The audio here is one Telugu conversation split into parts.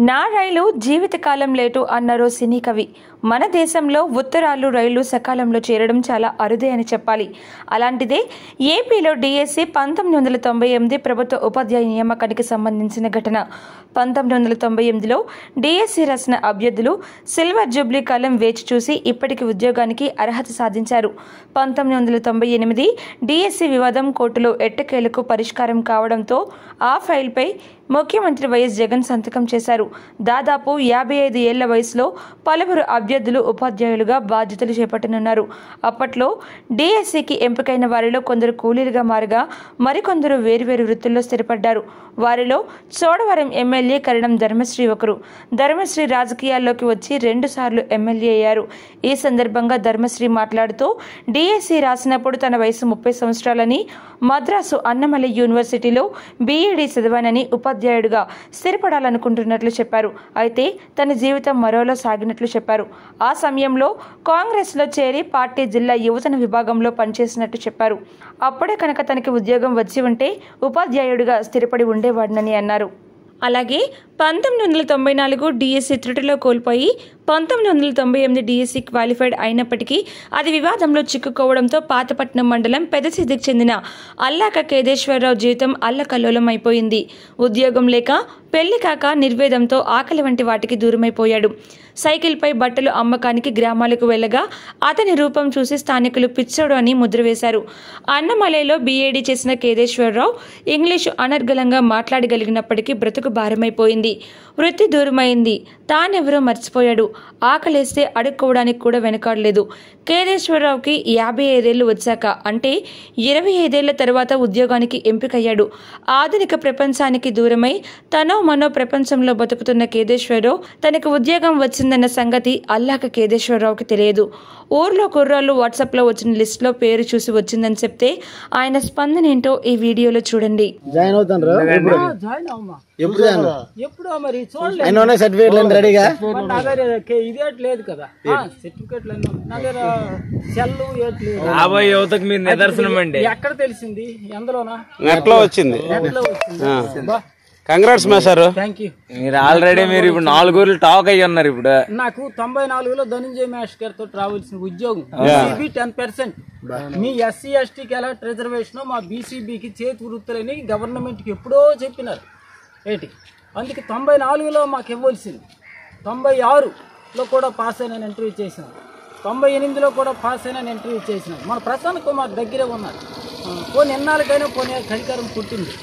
నా రైలు జీవితకాలం లేటు అన్నారు సినీ కవి మన దేశంలో ఉత్తరాలు రైళ్లు సకాలంలో చేరడం చాలా అరుదే అని చెప్పాలి అలాంటిదే ఏపీలో డిఎస్సి పంతొమ్మిది వందల తొంభై ఎనిమిది ప్రభుత్వ ఉపాధ్యాయ నియామకానికి సంబంధించిన ఘటన పంతొమ్మిది వందల తొంభై ఎనిమిదిలో డిఎస్సి రాసిన అభ్యర్థులు సిల్వర్ జూబ్లీ కాలం వేచి చూసి ఇప్పటికి ఉద్యోగానికి అర్హత సాధించారు పంతొమ్మిది వందల తొంభై ఎనిమిది డిఎస్సి వివాదం కోర్టులో ఎట్టకేలకు పరిష్కారం కావడంతో ఆ ఫైల్పై ముఖ్యమంత్రి వైఎస్ జగన్ సంతకం చేశారు దాదాపు యాభై ఐదు ఏళ్ల వయసులో పలువురు అభ్యర్థులు ఉపాధ్యాయులుగా బాధ్యతలు చేపట్టనున్నారు అప్పట్లో డిఎస్సికి ఎంపికైన వారిలో కొందరు కూలీలుగా మారగా మరికొందరు వేరువేరు వృత్తుల్లో స్థిరపడ్డారు వారిలో చోడవరం ఎమ్మెల్యే కరణం ధర్మశ్రీ ఒకరు ధర్మశ్రీ రాజకీయాల్లోకి వచ్చి రెండుసార్లు ఎమ్మెల్యే అయ్యారు ఈ సందర్భంగా ధర్మశ్రీ మాట్లాడుతూ డిఎస్సి రాసినప్పుడు తన వయసు ముప్పై సంవత్సరాలని మద్రాసు అన్నమలై యూనివర్సిటీలో బీఈడీ చదివానని ఉపాధ్యాయుడిగా స్థిరపడాలనుకుంటున్నట్లు చెప్పారు అయితే తన జీవితం మరోలో సాగినట్లు చెప్పారు ఆ సమయంలో కాంగ్రెస్లో చేరి పార్టీ జిల్లా యువజన విభాగంలో పనిచేసినట్టు చెప్పారు అప్పుడే కనుక తనకి ఉద్యోగం వచ్చి ఉంటే ఉపాధ్యాయుడిగా స్థిరపడి ఉండేవాడినని అన్నారు అలాగే పంతొమ్మిది వందల తొంభై నాలుగు డిఎస్సి త్రుటిలో కోల్పోయి పంతొమ్మిది వందల తొంభై ఎనిమిది డిఎస్సి క్వాలిఫైడ్ అయినప్పటికీ అది వివాదంలో చిక్కుకోవడంతో పాతపట్నం మండలం పెదసిద్దికి చెందిన అల్లాక కేదేశ్వరరావు జీవితం అల్లకల్లోలం అయిపోయింది ఉద్యోగం లేక పెళ్లి కాక నిర్వేదంతో ఆకలి వంటి వాటికి దూరమైపోయాడు సైకిల్పై బట్టలు అమ్మకానికి గ్రామాలకు వెళ్ళగా అతని రూపం చూసి స్థానికులు పిచ్చోడు అని ముద్ర వేశారు అన్నమలైలో బీఏడీ చేసిన కేదేశ్వరరావు ఇంగ్లీషు అనర్గళంగా మాట్లాడగలిగినప్పటికీ బ్రతుకు భారమైపోయింది వృత్తి దూరమైంది తానెవరో మర్చిపోయాడు ఆకలేస్తే అడుక్కోవడానికి కూడా వెనకాడలేదు కేదేశ్వరరావుకి యాభై ఐదేళ్లు వచ్చాక అంటే ఇరవై ఐదేళ్ల తర్వాత ఉద్యోగానికి ఎంపికయ్యాడు ఆధునిక ప్రపంచానికి దూరమై తనో మనో ప్రపంచంలో బతుకుతున్న కేదేశ్వరరావు తనకు ఉద్యోగం వచ్చిందన్న సంగతి అల్లాక కేదేశ్వరరావుకి తెలియదు ఊర్లో కుర్రాళ్ళు వాట్సాప్లో వచ్చిన లిస్టులో పేరు చూసి వచ్చిందని చెప్తే ఆయన స్పందన ఏంటో ఈ వీడియోలో చూడండి జాయిన్ అవుతాను ఎప్పుడు జాయిన్ అవ్వమా ఎప్పుడు జాయిన్ ఎప్పుడు మరి చూడలేదు ఆయన ఉన్నాయి సర్టిఫికేట్లు అన్ని రెడీగా మరి నా దగ్గర కే- ఇదేట్ లేదు కదా సర్టిఫికెట్లు అన్నీ ఉన్నాయి. నా దగ్గర సెల్లు ఏట్ లేదు రాబోయే యువతకు మీరు నిదర్శనం అండి ఎక్కడ తెలిసింది ఎందులోనా నెట్లో వచ్చింది ఎట్లా వచ్చింది కంగ్రాట్స్ మేసారు థ్యాంక్ యూ మీరు ఆల్రెడీ మీరు ఇప్పుడు నాలుగు ఊర్లు టాక్ అయ్యి ఉన్నారు ఇప్పుడు నాకు తొంభై నాలుగులో ధనంజయ మాస్టర్ గారితో రావాల్సిన ఉద్యోగం బీసీబీ టెన్ పర్సెంట్ మీ ఎస్సీ ఎస్టీకి ఎలా రిజర్వేషన్ మా బీసీబీకి చేతి వృత్తులని గవర్నమెంట్కి ఎప్పుడో చెప్పినారు ఏంటి అందుకే తొంభై నాలుగులో మాకు ఇవ్వాల్సింది తొంభై ఆరులో కూడా పాస్ అయిన ఇంటర్వ్యూ చేసిన తొంభై ఎనిమిదిలో కూడా పాస్ అయిన ఇంటర్వ్యూ చేసిన మన ప్రసన్న కుమార్ దగ్గరే ఉన్నారు ఆ, పోనీ ఎన్నాళ్ళకైనా పోనీ అధికారం పుట్టింది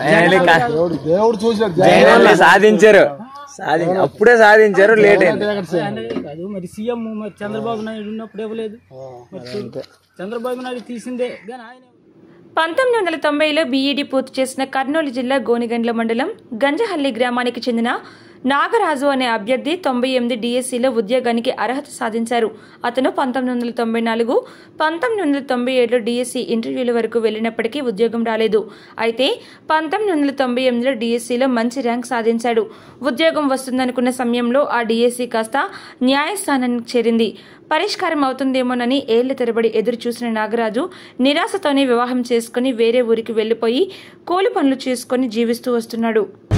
జైనాన్ని సాధించారు సాధి అప్పుడే సాధించారు లేట్ అయింది ఆయన కాదు మరి సీఎం మరి చంద్రబాబు నాయుడు ఉన్నప్పుడు ఇవ్వలేదు మరి చూ- చంద్రబాబు నాయుడు తీసిందే కానీ ఆయన పంతొమ్మిది వందల తొంభైలో బీఈడీ పూర్తి చేసిన కర్నూలు జిల్లా గోనిగండ్ల మండలం గంజహల్లి గ్రామానికి చెందిన నాగరాజు అనే అభ్యర్థి తొంభై ఎనిమిది డిఎస్సిలో ఉద్యోగానికి అర్హత సాధించారు అతను పంతొమ్మిది వందల తొంభై నాలుగు పంతొమ్మిది వందల తొంభై ఏడులో డిఎస్సి ఇంటర్వ్యూల వరకు వెళ్ళినప్పటికీ ఉద్యోగం రాలేదు అయితే పంతొమ్మిది వందల తొంభై ఎనిమిదిలో డిఎస్సిలో మంచి ర్యాంక్ సాధించాడు ఉద్యోగం వస్తుందనుకున్న సమయంలో ఆ డిఎస్సి కాస్త న్యాయస్థానానికి చేరింది పరిష్కారం అవుతుందేమోనని ఏళ్ల తరబడి ఎదురు చూసిన నాగరాజు నిరాశతోనే వివాహం చేసుకుని వేరే ఊరికి వెళ్లిపోయి కూలి పనులు చేసుకుని జీవిస్తూ వస్తున్నాడు